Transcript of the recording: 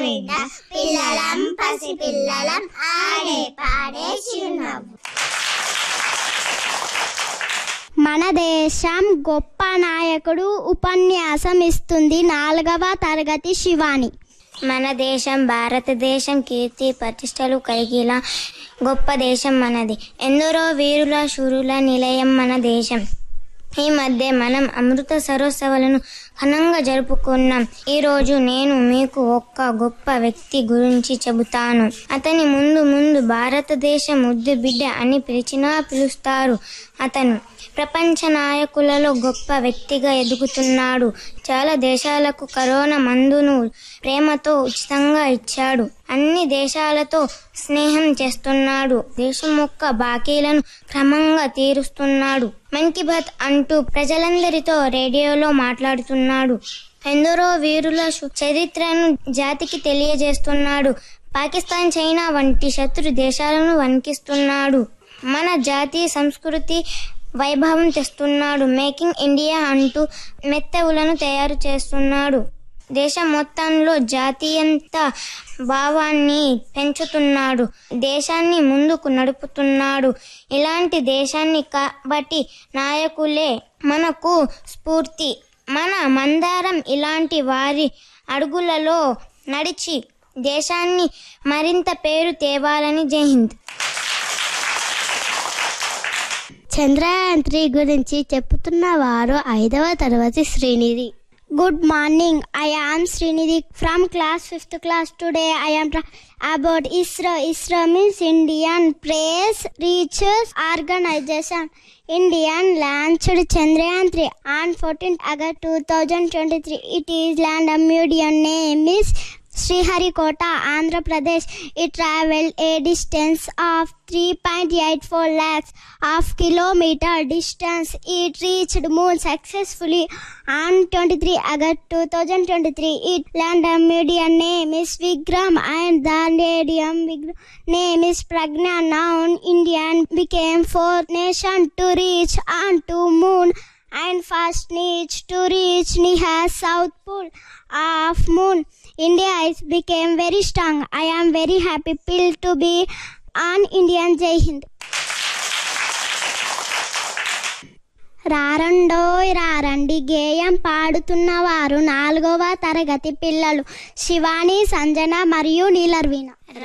వింట పిల్లలం పసి పిల్లలం ఆడే పాడే చిరునవ్వు మన దేశం గొప్ప నాయకుడు ఉపన్యాసం ఇస్తుంది నాలుగవ తరగతి శివాని మన దేశం భారతదేశం కీర్తి ప్రతిష్టలు కలిగిన గొప్ప దేశం మనది ఎందరో వీరుల శూరుల నిలయం మన దేశం ఈ మధ్య మనం అమృత సరోత్సవాలను ఘనంగా జరుపుకున్నాం ఈ రోజు నేను మీకు ఒక్క గొప్ప వ్యక్తి గురించి చెబుతాను అతని ముందు ముందు భారతదేశ ముద్దు బిడ్డ అని పిలిచినా పిలుస్తారు అతను ప్రపంచ నాయకులలో గొప్ప వ్యక్తిగా ఎదుగుతున్నాడు చాలా దేశాలకు కరోనా మందును ప్రేమతో ఉచితంగా ఇచ్చాడు అన్ని దేశాలతో స్నేహం చేస్తున్నాడు దేశం యొక్క బాకీలను క్రమంగా తీరుస్తున్నాడు మన్ కీ బాత్ అంటూ ప్రజలందరితో రేడియోలో మాట్లాడుతున్నాడు ఎందరో వీరుల సు- చరిత్రను జాతికి తెలియజేస్తున్నాడు పాకిస్తాన్ చైనా వంటి శత్రు దేశాలను వణికిస్తున్నాడు మన జాతీయ సంస్కృతి వైభవం తెస్తున్నాడు మేకింగ్ ఇండియా అంటూ మెత్తవులను తయారు చేస్తున్నాడు దేశం మొత్తంలో జాతీయంత భావాన్ని పెంచుతున్నాడు దేశాన్ని ముందుకు నడుపుతున్నాడు ఇలాంటి దేశాన్ని కాబట్టి నాయకులే మనకు స్ఫూర్తి మన మందారం ఇలాంటి వారి అడుగులలో నడిచి దేశాన్ని మరింత పేరు తేవాలని జై హింద్ చంద్రయాన్ త్రీ గురించి చెప్పుతున్న వారు ఐదవ తరగతి Srinidhi good morning I am Srinidhi from class fifth class today I am about ISRO ISRO means Indian ప్రేస్ research organisation Indian launched Chandrayaan three on fourteen August two thousand twenty three it is land medium name is Sriharikota, Andhra Pradesh. It traveled a distance of 3.84 lakhs of kilometer distance. It reached moon successfully on 23 August 2023. It landed median name is Vikram and the radium Vikram name is Pragna. Now India became fourth nation to reach onto moon and first needs to reach near south pole of moon india is became very strong i am very happy feel to be on indian jai hind రారండోయ్ రారండి గేయం పాడుతున్న వారు నాలుగవ తరగతి పిల్లలు శివాని సంజన మరియు నీలర్వీణ